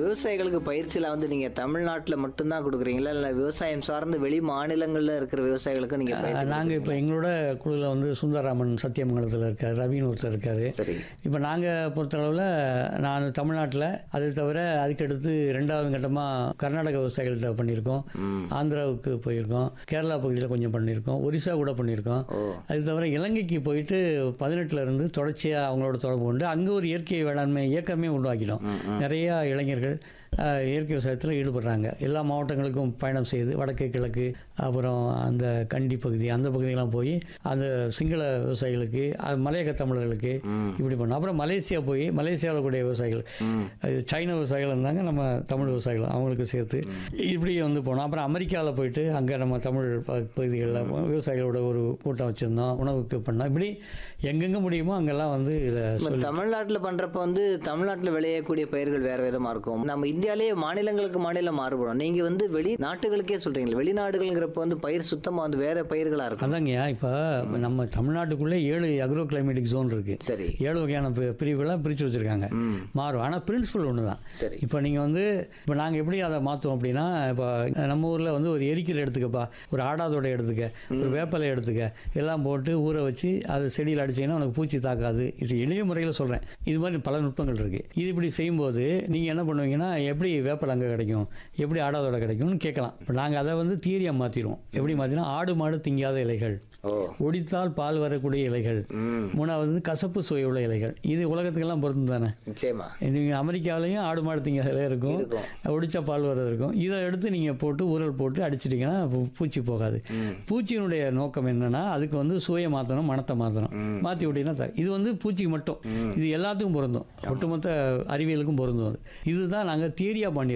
விவசாயிகளுக்கு பயிற்சியில் வந்து நீங்கள் தமிழ்நாட்டில் மட்டும்தான் கொடுக்குறீங்களா இல்லை விவசாயம் சார்ந்து வெளி மாநிலங்களில் இருக்கிற விவசாயிகளுக்கு நீங்கள் பயிற்சி நாங்கள் இப்போ எங்களோட குழுவில் வந்து சுந்தரராமன் சத்தியமங்கலத்தில் இருக்கார் ரவின்னு ஒருத்தர் இருக்கார் சரி இப்போ நாங்கள் பொறுத்தளவில் நான் தமிழ்நாட்டில் அதை தவிர அதுக்கடுத்து ரெண்டாவது கட்டமாக கர்நாடக விவசாயிகள்கிட்ட பண்ணியிருக்கோம் ம் ஆந்திராவுக்கு போயிருக்கோம் கேரளா பகுதியில் கொஞ்சம் பண்ணியிருக்கோம் ஒரிசா கூட பண்ணியிருக்கோம் ஓ அது தவிர இலங்கைக்கு போயிட்டு பதினெட்டுல இருந்து தொடர்ச்சியாக அவங்களோட தொடர்பு கொண்டு அங்கே ஒரு இயற்கை வேளாண்மை இயக்கமே உருவாக்கிட்டோம் நிறையா இளைஞர்கள் அஹ், இயற்கை விவசாயத்தில் ஈடுபடுறாங்க எல்லா மாவட்டங்களுக்கும் பயணம் செய்து வடக்கு கிழக்கு அப்புறம் அந்த கண்டி பகுதி அந்த பகுதியெல்லாம் போய் அந்த சிங்கள விவசாயிகளுக்கு அது மலையக தமிழர்களுக்கு ம் இப்படி பண்ணோம் அப்புறம் மலேசியா போய் மலேசியாவில் கூடிய விவசாயிகள் ம் அது சைனா விவசாயிகள் இருந்தாங்க நம்ம தமிழ் விவசாயிகள் அவங்களுக்கு சேர்த்து இப்படி வந்து போனோம் அப்புறம் அமெரிக்காவில் போயிட்டு அங்கே நம்ம தமிழ் ப- பகுதிகளில் விவசாயிகளோட ஒரு கூட்டம் வச்சுருந்தோம் உணவுக்கு பண்ணோம் இப்படி எங்கெங்கே முடியுமோ அங்கெல்லாம் வந்து இதை நம்ம சொல்லி தமிழ்நாட்டில் பண்ணுறப்ப வந்து தமிழ்நாட்டில் விளையக்கூடிய பயிர்கள் வேறு விதமாக இருக்கும் நம்ம இந்தியாவிலேயே மாநிலங்களுக்கு மாநிலம் மாறுபடும் நீங்கள் வந்து வெளி நாட்டுகளுக்கே சொல்கிறீங்களா வெளிநாடுகள்ங்கிறப்ப வந்து பயிர் சுத்தமாக வந்து வேறு பயிர்களாக இருக்கும் அதாங்கய்யா இப்போ நம்ம தமிழ்நாட்டுக்குள்ளே ஏழு அக்ரோ கிளைமேட்டிக் ஜோன் இருக்குது சரி ஏழு வகையான பி- பிரிவுகளாக பிரித்து வச்சுருக்காங்க ம் மாறும் ஆனால் பிரின்சிபல் ஒன்று தான் சரி இப்போ நீங்கள் வந்து இப்போ நாங்கள் எப்படி அதை மாற்றுவோம் அப்படின்னா இப்போ நம்ம ஊரில் வந்து ஒரு எரிக்கல் எடுத்துக்கப்பா ஒரு ஆடாதோட எடுத்துக்க ஒரு வேப்பலை எடுத்துக்க எல்லாம் போட்டு ஊற வச்சு அது செடியில் அடிச்சீங்கன்னா உனக்கு பூச்சி தாக்காது இது எளிய முறையில் சொல்கிறேன் இது மாதிரி பல நுட்பங்கள் இருக்குது இது இப்படி செய்யும்போது நீங்கள் என்ன பண்ணுவீங்கன்னா எப்படி வேப்பலை அங்கே கிடைக்கும் எப்படி ஆடாதோட கிடைக்கும்னு கேட்கலாம் இப்போ நாங்கள் அதை வந்து தீரியாக மாற்றிடுவோம் எப்படி மாற்றினா ஆடு மாடு திங்காத இலைகள் ஓ ஒடித்தால் பால் வரக்கூடிய இலைகள் ம் மூணாவது வந்து கசப்பு சுவை உள்ள இலைகள் இது உலகத்துக்கெல்லாம் பொருந்தும் தானே நிச்சயமா நீங்கள் அமெரிக்காவிலையும் ஆடு மாடு திங்காத இருக்கும் இருக்கும் ஒடிச்ச பால் வர்றது இருக்கும் இதை எடுத்து நீங்கள் போட்டு ஊறல் போட்டு அடிச்சிட்டிங்கன்னா பூ- பூச்சி போகாது ம் பூச்சியினுடைய நோக்கம் என்னன்னா அதுக்கு வந்து சுவையை மாற்றணும் மனத்தை மாற்றணும் ம். மாற்றி விட்டீங்கன்னா த- இது வந்து பூச்சிக்கு மட்டும் இது எல்லாத்துக்கும் பொருந்தும் ஒட்டுமொத்த அறிவியலுக்கும் பொருந்தும் அது இதுதான் நாங்கள் தியரியாக பண்ணி